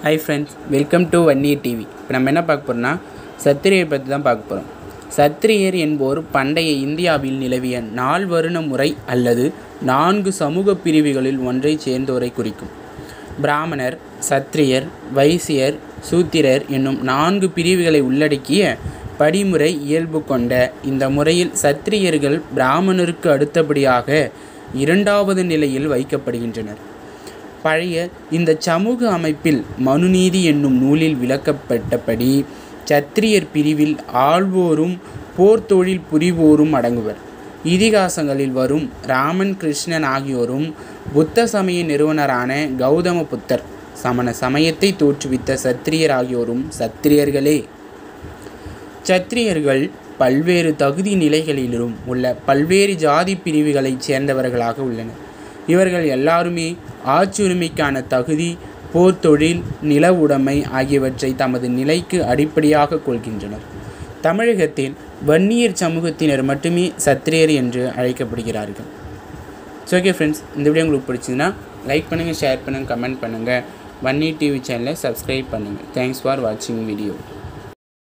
hi friends welcome to Vanniyar TV இப்போ நம்ம என்ன பார்க்க போகிறோம்னா சத்திரியரை பற்றி தான் பார்க்க போகிறோம் சத்திரியர் என்போர் பண்டைய இந்தியாவில் நிலவிய நால்வருண முறை அல்லது நான்கு சமூக பிரிவுகளில் ஒன்றைச் சேர்ந்தோரை குறிக்கும் பிராமணர் சத்திரியர் வைசியர் சூத்திரர் என்னும் நான்கு பிரிவுகளை உள்ளடக்கிய படிமுறை இயல்பு கொண்ட இந்த முறையில் சத்திரியர்கள் பிராமணருக்கு அடுத்தபடியாக இரண்டாவது நிலையில் வைக்கப்படுகின்றனர் பழைய இந்த சமூக அமைப்பில் மனுநீதி என்னும் நூலில் விளக்கப்பட்டபடி சத்திரியர் பிரிவில் ஆள்வோரும் போர் தொழில் புரிவோரும் அடங்குவர் இதிகாசங்களில் வரும் ராமன் கிருஷ்ணன் ஆகியோரும் புத்த சமய நிறுவனரான கௌதம புத்தர் சமண சமயத்தை தோற்றுவித்த சத்திரியர் ஆகியோரும் சத்திரியர்களே சத்திரியர்கள் பல்வேறு தகுதி நிலைகளிலும் உள்ள பல்வேறு ஜாதி பிரிவுகளைச் சேர்ந்தவர்களாக உள்ளனர் இவர்கள் எல்லாருமே ஆட்சியுரிமைக்கான தகுதி போர் தொழில் நில உடைமை ஆகியவற்றை தமது நிலைக்கு அடிப்படையாக கொள்கின்றனர் தமிழகத்தில் வன்னியர் சமூகத்தினர் மட்டுமே சத்திரியர் என்று அழைக்கப்படுகிறார்கள் ஸோ ஓகே ஃப்ரெண்ட்ஸ் இந்த வீடியோ உங்களுக்கு பிடிச்சதுன்னா லைக் பண்ணுங்கள் ஷேர் பண்ணுங்கள் கமெண்ட் பண்ணுங்கள் வன்னி டிவி சேனலை சப்ஸ்கிரைப் பண்ணுங்கள் தேங்க்ஸ் ஃபார் வாட்சிங் வீடியோ